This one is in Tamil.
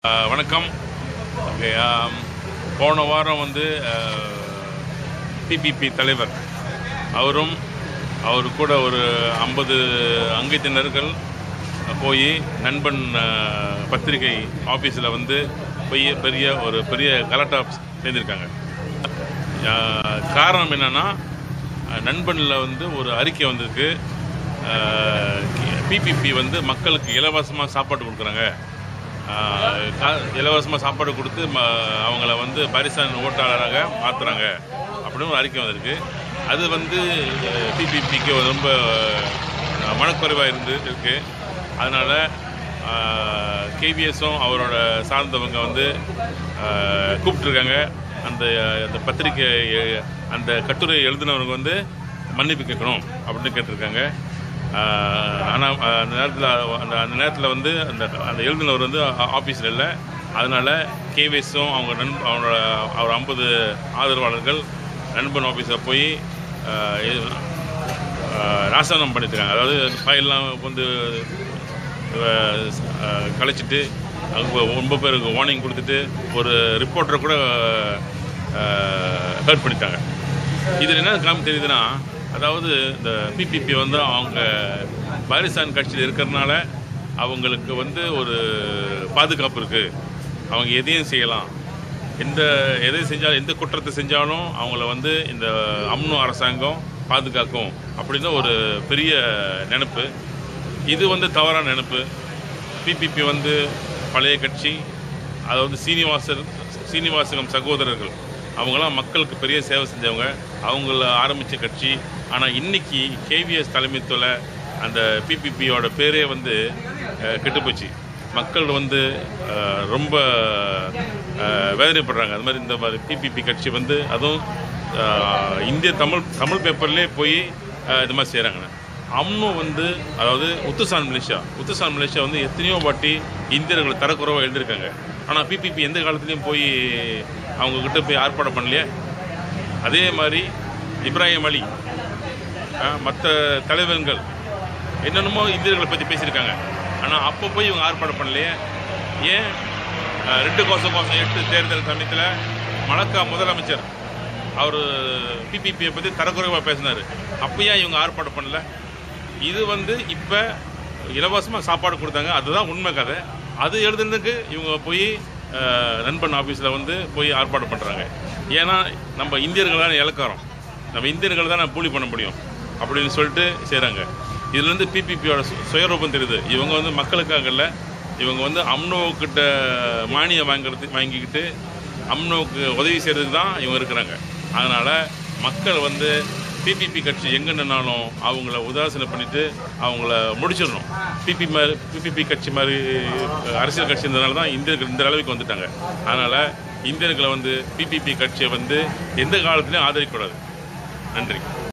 அஹ், வணக்கம் ஓகே ஆம், போன வாரம் வந்து பிபிபி தலைவர் அவரும் அவர் கூட ஒரு ஐம்பது அங்கத்தினர்கள் போய் நண்பன் அஹ், பத்திரிகை ஆஃபீஸில் வந்து போய் பெரிய ஒரு பெரிய கலெக்டர் ஆஃபீஸ் சேர்ந்திருக்காங்க அஹ், காரணம் என்னன்னா அஹ், நண்பனில் வந்து ஒரு அறிக்கை வந்திருக்கு பிபிபி வந்து மக்களுக்கு இலவசமாக சாப்பாடு கொடுக்குறாங்க இலவசமாக சாப்பாடு கொடுத்து ம அவங்கள வந்து பரிசான் ஓட்டாளராக மாற்றுறாங்க அப்படின்னு ஒரு அறிக்கை வந்திருக்கு அது வந்து பிபிபிக்கு ரொம்ப அஹ், மனக்குறைவாக இருந்து இருக்கு அதனால் கேவிஎஸும் அவரோட சார்ந்தவங்க வந்து அஹ், கூப்பிட்டுருக்காங்க அந்த அந்த பத்திரிக்கை எ- அந்த கட்டுரை எழுதினவங்க வந்து மன்னிப்பு கேட்கணும் அப்படின்னு கேட்டிருக்காங்க ஆனால் அந்த நேரத்தில் அந்த அந்த நேரத்தில் வந்து அந்த அந்த எழுதினவர் வந்து ஆஃபீஸில் இல்லை அதனால் கேவிஎஸும் அவங்க நண்ப அவனோட அவர் ஐம்பது ஆதரவாளர்கள் நண்பன் ஆஃபீஸில் போய் அஹ், இது- அஹ், நாசனம் பண்ணிட்டுருக்காங்க அதாவது ஃபைல்லாம் வந்து அஹ், கலைச்சிட்டு அவங்க ரொம்ப பேருக்கு வார்னிங் கொடுத்துட்டு ஒரு ரிப்போர்ட்டரை கூட ஹர்ட் பண்ணிட்டாங்க இதில் என்ன காமி தெரியுதுன்னா அதாவது இந்த பிபிபி வந்து அவங்க பாரிசான் கட்சியில் இருக்கிறதுனால அவங்களுக்கு வந்து ஒரு பாதுகாப்பு இருக்குது அவங்க எதையும் செய்யலாம் எந்த எதை செஞ்சாலும் எந்த குற்றத்தை செஞ்சாலும் அவங்கள வந்து இந்த அம்னோ அரசாங்கம் பாதுகாக்கும் அப்படின்னு ஒரு பெரிய நினப்பு இது வந்து தவறான நினப்பு பிபிபி வந்து பழைய கட்சி அதாவது சீனிவாசர் சீனிவாசகம் சகோதரர்கள் அவங்களாம் மக்களுக்கு பெரிய சேவை செஞ்சவங்க அவங்கள ஆரம்பித்த கட்சி ஆனால் இன்னைக்கு கேவிஎஸ் தலைமைத்துவ அந்த பிபிபியோட பேரே வந்து அஹ், கெட்டுப்போச்சு மக்கள் வந்து அஹ், ரொம்ப அஹ், வேதனைப்படுறாங்க அது மாதிரி இந்த மாதிரி பிபிபி கட்சி வந்து அதுவும் அஹ், இந்திய தமிழ் தமிழ் பேப்பர்லேயே போய் அஹ், இது மாதிரி செய்கிறாங்க அம்னு வந்து அதாவது உத்துசான் மலேசியா உத்துசான் மலேசியா வந்து எத்தனையோ வாட்டி இந்தியர்களை தரக்குறைவாக எழுதியிருக்காங்க ஆனால் பிபிபி எந்த காலத்துலேயும் போய் அவங்க கிட்ட போய் ஆர்ப்பாட்டம் பண்ணலையே அதே மாதிரி இப்ராஹிம் அலி மற்ற தலைவர்கள் என்னென்னமோ இந்தியர்களை பற்றி பேசியிருக்காங்க ஆனால் அப்போ போய் இவங்க ஆர்ப்பாட்டம் பண்ணலையே ஏன் அஹ், ரெண்டு கோசம் கோசம் எட்டு தேர்தல் சமயத்தில் மலக்கா முதலமைச்சர் அவர் பிபிபியை பற்றி தரக்குறைவாக பேசினார் அப்போ ஏன் இவங்க ஆர்ப்பாட்டம் பண்ணல இது வந்து இப்போ இலவசமாக சாப்பாடு கொடுத்தாங்க அதுதான் உண்மை கதை அது எழுதுனதுக்கு இவங்க போய் அஹ், நண்பன் ஆஃபீஸில் வந்து போய் ஆர்ப்பாட்டம் பண்ணுறாங்க ஏன்னா நம்ம இந்தியர்கள் தான் இலக்காரம் நம்ம இந்தியர்கள் தான் கூலி பண்ண முடியும் அப்படின்னு சொல்லிட்டு செய்கிறாங்க இதுலேருந்து பிபிபியோட சுயரூபம் தெரியுது இவங்க வந்து மக்களுக்காக இல்லை இவங்க வந்து அம்னோ கிட்ட மானியம் வாங்குறது வாங்கிக்கிட்டு அம்னோவுக்கு உதவி செய்கிறதுக்கு தான் இவங்க இருக்கிறாங்க அதனால் மக்கள் வந்து பிபிபி கட்சி எங்கே நின்னாலும் அவங்கள உதாசீனம் பண்ணிட்டு அவங்கள முடிச்சிடணும் பிபி மாதிரி பிபிபி கட்சி மாதிரி அரசியல் கட்சி இருந்ததுனால தான் இந்தியர்கள் இந்த அளவுக்கு வந்துட்டாங்க அதனால் இந்தியர்களை வந்து பிபிபி கட்சியை வந்து எந்த காலத்துலையும் ஆதரிக்கக்கூடாது நன்றி